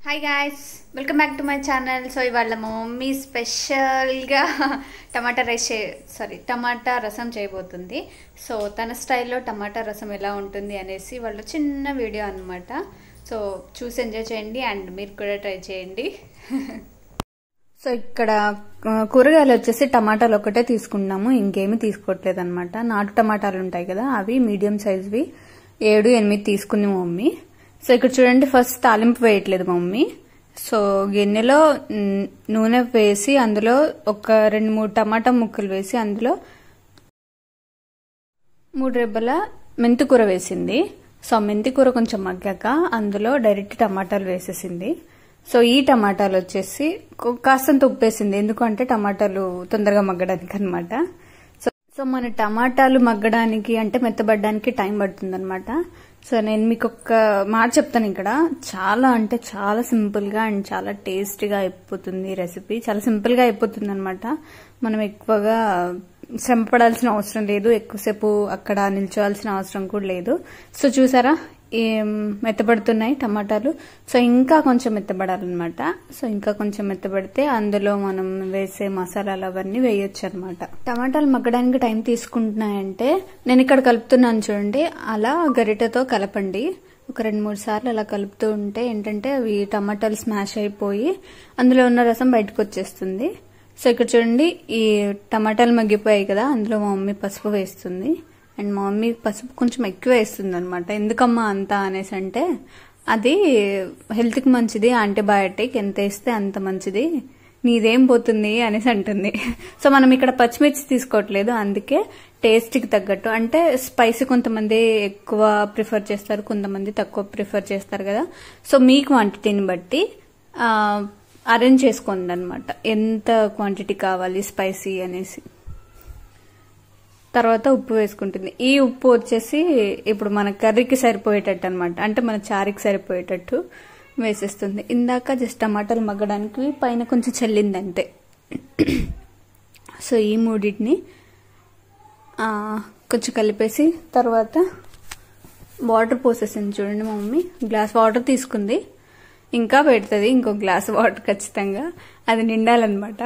hi guys welcome back to my channel so ఇవాళ మా mummy స్పెషల్గా టమాటా రైస్ చే సారీ టమాటా రసం చేయబోతుంది సో తన స్టైల్లో టమాటా రసం ఎలా ఉంటుంది అనేసి వాళ్ళ చిన్న వీడియో అనమాట సో చూసి ఎంజాయ్ చేయండి అండ్ మీరు కూడా ట్రై చేయండి సో ఇక్కడ ఆ, కూరగాయలు వచ్చేసి టమాటాలు ఒకటే తీసుకున్నాము ఇంకేమీ తీసుకోవట్లేదు అనమాట నాటు టమాటాలు ఉంటాయి కదా అవి మీడియం సైజ్వి ఏడు ఎనిమిది తీసుకుంది మా మమ్మీ సో ఇక్కడ చూడండి ఫస్ట్ తాలింపు వేయట్లేదు మా మమ్మీ సో గిన్నెలో మ్, నూనె వేసి అందులో ఒక రెండు మూడు టమాటా ముక్కలు వేసి అందులో మూడు రెబ్బల మెంతి కూర వేసింది సో మెంతి కూర కొంచెం మగ్గాక అందులో డైరెక్ట్ టమాటాలు వేసేసింది సో ఈ టమాటాలు వచ్చేసి కొ- కాస్తంత ఉప్పేసింది ఎందుకంటే టమాటాలు తొందరగా మగ్గడానికి అనమాట సో సో మన టమాటాలు మగ్గడానికి అంటే మెత్తబడడానికి టైం పడుతుంది అనమాట సో నేను మీకు ఒక మాట చెప్తాను ఇక్కడ చాలా అంటే చాలా సింపుల్ గా అండ్ చాలా టేస్టీగా అయిపోతుంది ఈ రెసిపీ చాలా సింపుల్ గా అయిపోతుంది అనమాట మనం ఎక్కువగా శ్రమ పడాల్సిన అవసరం లేదు ఎక్కువసేపు అక్కడ నిల్చోవాల్సిన అవసరం కూడా లేదు సో చూసారా ఏం మెత్తబడుతున్నాయి టమాటాలు సో ఇంకా కొంచెం మెత్తబడాలన్నమాట సో ఇంకా కొంచెం మెత్తబడితే అందులో మనం వేసే మసాలాలు అవన్నీ వేయొచ్చు అనమాట టమాటాలు మగ్గడానికి టైం తీసుకుంటున్నాయంటే నేను ఇక్కడ కలుపుతున్నాను చూడండి అలా గరిటెతో కలపండి ఒక రెండు మూడు సార్లు అలా కలుపుతూ ఉంటే ఏంటంటే అవి టమాటాలు స్మాష్ అయిపోయి అందులో ఉన్న రసం బయటకు వచ్చేస్తుంది సో ఇక్కడ చూడండి ఈ టమాటాలు మగ్గిపోయాయి కదా అందులో మా మమ్మీ పసుపు వేస్తుంది అండ్ మా మమ్మీ పసుపు కొంచెం ఎక్కువ వేస్తుంది అనమాట ఎందుకమ్మా అంత అనేసి అంటే అది హెల్త్కి మంచిది యాంటీబయాటిక్ ఎంత వేస్తే అంత మంచిది నీదేం పోతుంది అనేసి అంటుంది సో మనం ఇక్కడ పచ్చిమిర్చి తీసుకోవట్లేదు అందుకే టేస్ట్కి తగ్గట్టు అంటే స్పైసీ కొంతమంది ఎక్కువ ప్రిఫర్ చేస్తారు కొంతమంది తక్కువ ప్రిఫర్ చేస్తారు కదా సో మీ క్వాంటిటీని బట్టి అరేంజ్ చేసుకోండి అనమాట ఎంత క్వాంటిటీ కావాలి స్పైసీ అనేసి తర్వాత ఉప్పు వేసుకుంటుంది ఈ ఉప్పు వచ్చేసి ఇప్పుడు మన కర్రీకి సరిపోయేటట్టు అనమాట అంటే మన చారుకి సరిపోయేటట్టు వేసేస్తుంది ఇందాక జస్ట్ టమాటాలు మగ్గడానికి పైన కొంచెం చల్లింది అంతే సో ఈ మూడింటిని ఆ, కొంచెం కలిపేసి తర్వాత వాటర్ పోసేసింది చూడండి మా మమ్మీ గ్లాస్ వాటర్ తీసుకుంది ఇంకా పెడుతుంది ఇంకో గ్లాస్ వాటర్ ఖచ్చితంగా అది నిండాలన్నమాట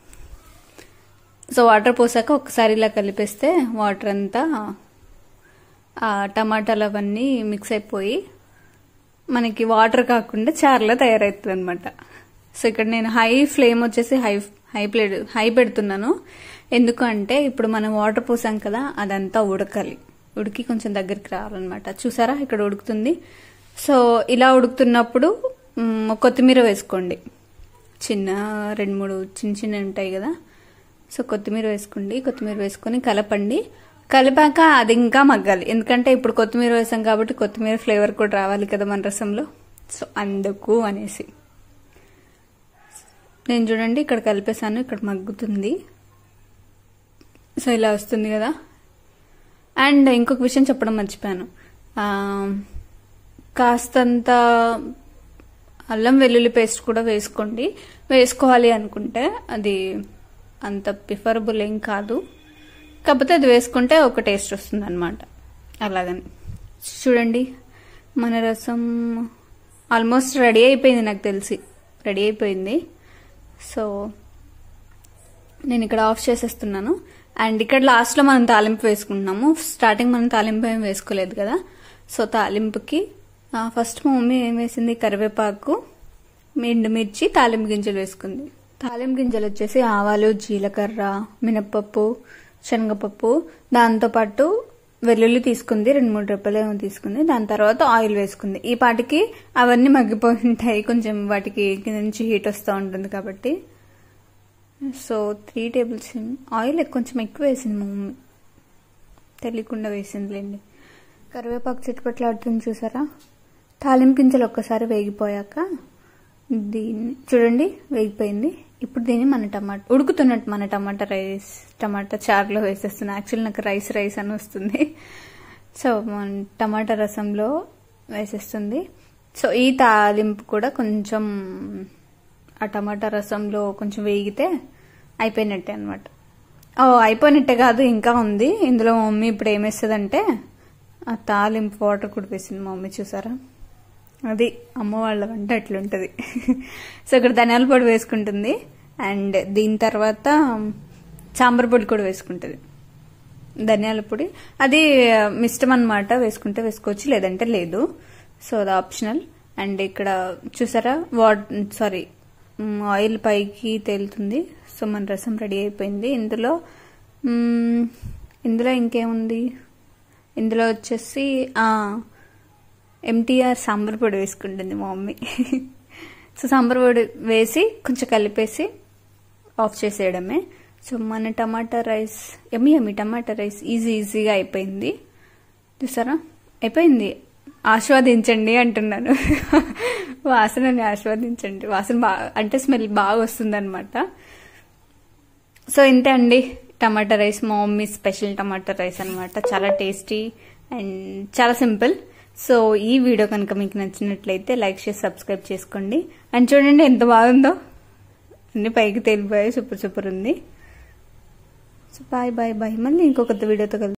సో వాటర్ పోసాక ఒకసారి ఇలా కలిపేస్తే వాటర్ అంతా ఆ టమాటాలు అవన్నీ మిక్స్ అయిపోయి మనకి వాటర్ కాకుండా చారులా తయారవుతుంది అనమాట సో ఇక్కడ నేను హై ఫ్లేమ్ వచ్చేసి హై హై ప్లేట్ హై పెడుతున్నాను ఎందుకంటే ఇప్పుడు మనం వాటర్ పోసాం కదా అదంతా ఉడకాలి ఉడికి కొంచెం దగ్గరికి రావాలన్నమాట చూసారా ఇక్కడ ఉడుకుతుంది సో ఇలా ఉడుకుతున్నప్పుడు మ్, కొత్తిమీర వేసుకోండి చిన్న రెండు మూడు చిన్న చిన్నవి ఉంటాయి కదా సో కొత్తిమీర వేసుకోండి కొత్తిమీర వేసుకొని కలపండి కలిపాక అది ఇంకా మగ్గాలి ఎందుకంటే ఇప్పుడు కొత్తిమీర వేసాం కాబట్టి కొత్తిమీర ఫ్లేవర్ కూడా రావాలి కదా మన రసంలో సో అందుకు అనేసి నేను చూడండి ఇక్కడ కలిపేశాను ఇక్కడ మగ్గుతుంది సో ఇలా వస్తుంది కదా అండ్ ఇంకొక విషయం చెప్పడం మర్చిపోయాను ఆ, కాస్తంత అల్లం వెల్లుల్లి పేస్ట్ కూడా వేసుకోండి వేసుకోవాలి అనుకుంటే అది అంత ప్రిఫరబుల్ ఏం కాదు కాకపోతే అది వేసుకుంటే ఒక టేస్ట్ వస్తుంది అనమాట అలాగని చూడండి మన రసం ఆల్మోస్ట్ రెడీ అయిపోయింది నాకు తెలిసి రెడీ అయిపోయింది సో నేను ఇక్కడ ఆఫ్ చేసేస్తున్నాను అండ్ ఇక్కడ లాస్ట్లో మనం తాలింపు వేసుకుంటున్నాము స్టార్టింగ్ మనం తాలింపు ఏం వేసుకోలేదు కదా సో తాలింపుకి ఆ, ఫస్ట్ మా మమ్మీ ఏం వేసింది కరివేపాకు ఎండుమిర్చి తాలింపు గింజలు వేసుకుంది తాలింపు గింజలు వచ్చేసి ఆవాలు జీలకర్ర మినప్పప్పు శనగపప్పు దాంతోపాటు వెల్లుల్లి తీసుకుంది రెండు మూడు రెప్పలు ఏమో తీసుకుంది దాని తర్వాత ఆయిల్ వేసుకుంది ఈ పాటికి అవన్నీ మగ్గిపోయి ఉంటాయి కొంచెం వాటికి కింద నుంచి హీట్ వస్తూ ఉంటుంది కాబట్టి so three tablespoon oil కొంచెం ఎక్కువ వేసింది మా మమ్మీ తెలియకుండా వేసిందిలేండి కరివేపాకు చిట్టుపట్లాడుతుంది చూసారా తాలింపు గింజలు ఒక్కసారి వేగిపోయాక దీన్ని చూడండి వేగిపోయింది ఇప్పుడు దీన్ని మన టమాటా ఉడుకుతున్నట్టు మన టమాటా రైస్ టమాటా చారులో వేసేస్తున్నా యాక్చువల్లీ నాకు రైస్ రైస్ అని వస్తుంది సో మన టమాటా రసంలో వేసేస్తుంది సో ఈ తాలింపు కూడా కొంచెం ఆ టమాటా రసంలో కొంచెం వేగితే అయిపోయినట్టే అనమాట ఓ అయిపోయినట్టే కాదు ఇంకా ఉంది ఇందులో మా మమ్మీ ఇప్పుడు ఏమేస్తుందంటే ఆ తాలింపు వాటర్ కూడా వేసింది మా మమ్మీ చూసారా అది అమ్మ వాళ్ళ వంట అట్లుంటుంది సో ఇక్కడ ధనియాల పొడి వేసుకుంటుంది అండ్ దీని తర్వాత సాంబార్ పొడి కూడా వేసుకుంటుంది ధనియాల పొడి అది మీ ఇష్టం అనమాట వేసుకుంటే వేసుకోవచ్చు లేదంటే లేదు సో అది ఆప్షనల్ అండ్ ఇక్కడ చూసారా వాట్ సారీ ఆయిల్ పైకి తేలుతుంది సో మన రసం రెడీ అయిపోయింది ఇందులో మ్మ్, ఇందులో ఇంకేముంది ఇందులో వచ్చేసి ఎంటీఆర్ సాంబార్ పొడి వేసుకుంటుంది మా మమ్మీ సో సాంబార్ పొడి వేసి కొంచెం కలిపేసి ఆఫ్ చేసేయడమే సో మన టమాటా రైస్ ఎమ్మి ఎమ్మి టమాటా రైస్ ఈజీ ఈజీగా అయిపోయింది చూసారా అయిపోయింది ఆస్వాదించండి అంటున్నాను వాసనని ఆస్వాదించండి వాసన బాగా అంటే స్మెల్ బాగా వస్తుంది సో ఇంతే అండి టమాటా రైస్ మా మమ్మీ స్పెషల్ టమాటా రైస్ అనమాట చాలా టేస్టీ అండ్ చాలా సింపుల్ సో ఈ వీడియో కనుక మీకు నచ్చినట్లయితే లైక్ చేసి సబ్స్క్రైబ్ చేసుకోండి అండ్ చూడండి ఎంత బాగుందో అన్ని పైకి తేలిపోయాయి సూపర్ సూపర్ ఉంది సో బాయ్ బాయ్ బాయ్ మళ్ళీ ఇంకొక వీడియోతో కలుద్దాం